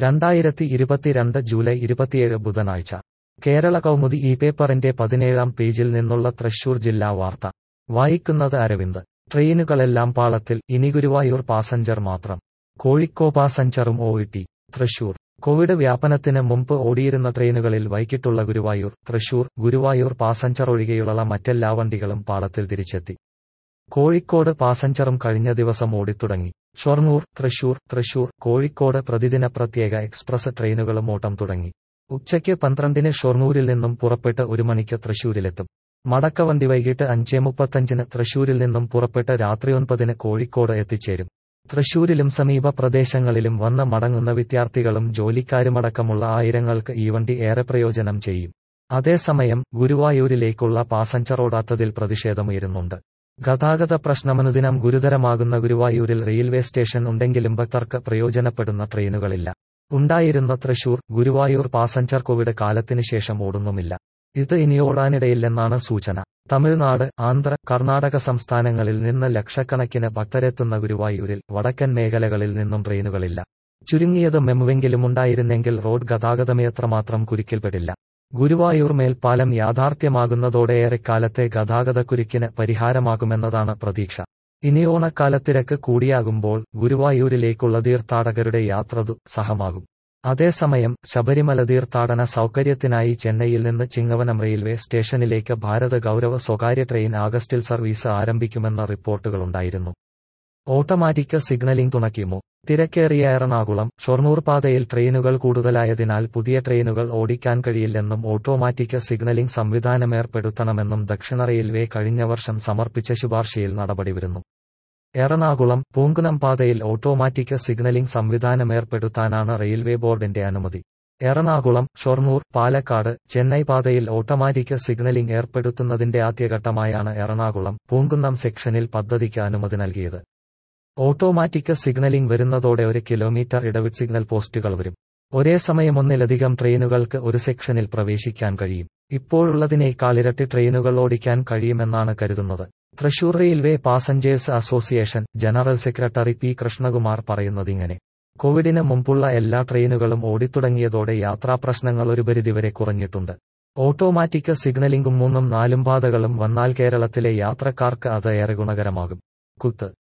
രണ്ടായിരത്തി ഇരുപത്തിരണ്ട് ജൂലൈ ഇരുപത്തിയേഴ് ബുധനാഴ്ച കേരള കൗമുദി ഈ പേപ്പറിന്റെ പതിനേഴാം പേജിൽ നിന്നുള്ള തൃശൂർ ജില്ലാ വാർത്ത വായിക്കുന്നത് അരവിന്ദ് ട്രെയിനുകളെല്ലാം പാളത്തിൽ ഇനി ഗുരുവായൂർ പാസഞ്ചർ മാത്രം കോഴിക്കോ പാസഞ്ചറും ഓയിട്ടി തൃശൂർ കോവിഡ് വ്യാപനത്തിന് മുമ്പ് ഓടിയിരുന്ന ട്രെയിനുകളിൽ വൈകിട്ടുള്ള ഗുരുവായൂർ തൃശൂർ ഗുരുവായൂർ പാസഞ്ചർ ഒഴികെയുള്ള മറ്റെല്ലാ വണ്ടികളും പാളത്തിൽ തിരിച്ചെത്തി കോഴിക്കോട് പാസഞ്ചറും കഴിഞ്ഞ ദിവസം ഓടിത്തുടങ്ങി ഷൊർണൂർ തൃശൂർ തൃശൂർ കോഴിക്കോട് പ്രതിദിന പ്രത്യേക എക്സ്പ്രസ് ട്രെയിനുകളും ഓട്ടം തുടങ്ങി ഉച്ചയ്ക്ക് പന്ത്രണ്ടിന് ഷൊർണൂരിൽ നിന്നും പുറപ്പെട്ട് ഒരു മണിക്ക് തൃശൂരിലെത്തും മടക്കവണ്ടി വൈകിട്ട് അഞ്ചേ മുപ്പത്തഞ്ചിന് തൃശൂരിൽ നിന്നും പുറപ്പെട്ട് രാത്രി ഒൻപതിന് കോഴിക്കോട് എത്തിച്ചേരും തൃശൂരിലും സമീപ പ്രദേശങ്ങളിലും വന്ന് മടങ്ങുന്ന വിദ്യാർത്ഥികളും ജോലിക്കാരുമടക്കമുള്ള ആയിരങ്ങൾക്ക് ഈ വണ്ടി ഏറെ പ്രയോജനം ചെയ്യും അതേസമയം ഗുരുവായൂരിലേക്കുള്ള പാസഞ്ചർ ഓടാത്തതിൽ പ്രതിഷേധമുയരുന്നുണ്ട് ഗതാഗത പ്രശ്നമനുദിനം ഗുരുതരമാകുന്ന ഗുരുവായൂരിൽ റെയിൽവേ സ്റ്റേഷൻ ഉണ്ടെങ്കിലും ഭക്തർക്ക് പ്രയോജനപ്പെടുന്ന ട്രെയിനുകളില്ല ഉണ്ടായിരുന്ന തൃശൂർ ഗുരുവായൂർ പാസഞ്ചർ കോവിഡ് കാലത്തിന് ശേഷം ഓടുന്നുമില്ല ഇത് ഇനി ഓടാനിടയില്ലെന്നാണ് സൂചന തമിഴ്നാട് ആന്ധ്ര കർണാടക സംസ്ഥാനങ്ങളിൽ നിന്ന് ലക്ഷക്കണക്കിന് ഭക്തരെത്തുന്ന ഗുരുവായൂരിൽ വടക്കൻ മേഖലകളിൽ നിന്നും ട്രെയിനുകളില്ല ചുരുങ്ങിയത് മെമുവെങ്കിലും ഉണ്ടായിരുന്നെങ്കിൽ റോഡ് ഗതാഗതമേത്രമാത്രം കുരുക്കിൽപ്പെടില്ല ഗുരുവായൂർ മേൽപ്പാലം യാഥാർത്ഥ്യമാകുന്നതോടെ ഏറെക്കാലത്തെ ഗതാഗതക്കുരുക്കിന് പരിഹാരമാകുമെന്നതാണ് പ്രതീക്ഷ ഇനി ഓണക്കാലത്തിരക്ക് കൂടിയാകുമ്പോൾ ഗുരുവായൂരിലേക്കുള്ള തീർത്ഥാടകരുടെ യാത്ര ദുസ്സഹമാകും അതേസമയം ശബരിമല തീർത്ഥാടന സൗകര്യത്തിനായി ചെന്നൈയിൽ നിന്ന് ചിങ്ങവനം റെയിൽവേ സ്റ്റേഷനിലേക്ക് ഭാരത് ഗൗരവ സ്വകാര്യ ട്രെയിൻ ആഗസ്റ്റിൽ സർവീസ് ആരംഭിക്കുമെന്ന റിപ്പോർട്ടുകളുണ്ടായിരുന്നു ഓട്ടോമാറ്റിക് സിഗ്നലിംഗ് തുണയ്ക്കുമോ തിരക്കേറിയ എറണാകുളം ഷൊർണൂർ പാതയിൽ ട്രെയിനുകൾ കൂടുതലായതിനാൽ പുതിയ ട്രെയിനുകൾ ഓടിക്കാൻ കഴിയില്ലെന്നും ഓട്ടോമാറ്റിക് സിഗ്നലിംഗ് സംവിധാനമേർപ്പെടുത്തണമെന്നും ദക്ഷിണ റെയിൽവേ കഴിഞ്ഞ വർഷം സമർപ്പിച്ച ശുപാർശയിൽ നടപടി വരുന്നു എറണാകുളം പൂങ്കുന്നം പാതയിൽ ഓട്ടോമാറ്റിക് സിഗ്നലിംഗ് സംവിധാനമേർപ്പെടുത്താനാണ് റെയിൽവേ ബോർഡിന്റെ അനുമതി എറണാകുളം ഷൊർണൂർ പാലക്കാട് ചെന്നൈ പാതയിൽ ഓട്ടോമാറ്റിക് സിഗ്നലിംഗ് ഏർപ്പെടുത്തുന്നതിന്റെ ആദ്യഘട്ടമായാണ് എറണാകുളം പൂങ്കുന്നം സെക്ഷനിൽ പദ്ധതിക്ക് അനുമതി നൽകിയത് ഓട്ടോമാറ്റിക് സിഗ്നലിംഗ് വരുന്നതോടെ ഒരു കിലോമീറ്റർ ഇടവിട്ട് സിഗ്നൽ പോസ്റ്റുകൾ വരും ഒരേ സമയം ഒന്നിലധികം ട്രെയിനുകൾക്ക് ഒരു സെക്ഷനിൽ പ്രവേശിക്കാൻ കഴിയും ഇപ്പോഴുള്ളതിനേക്കാൾ ഇരട്ടി ട്രെയിനുകൾ ഓടിക്കാൻ കഴിയുമെന്നാണ് കരുതുന്നത് Thrissur railway passengers association general secretary P Krishnakumar പറയുന്നതിങ്ങനെ കോവിഡിന് മുമ്പുള്ള എല്ലാ ട്രെയിനുകളും ഓടിത്തുടങ്ങിയതോടെ യാത്രാപ്രശ്നങ്ങൾ ഒരു പരിധിവരെ കുറഞ്ഞിട്ടുണ്ട് ഓട്ടോമാറ്റിക് സിഗ്നലിംഗും മൂന്നും നാലും പാതകളും വന്നാൽ കേരളത്തിലെ യാത്രക്കാർക്ക് അത് ഏറെ ഗുണകരമാകും കുത്ത്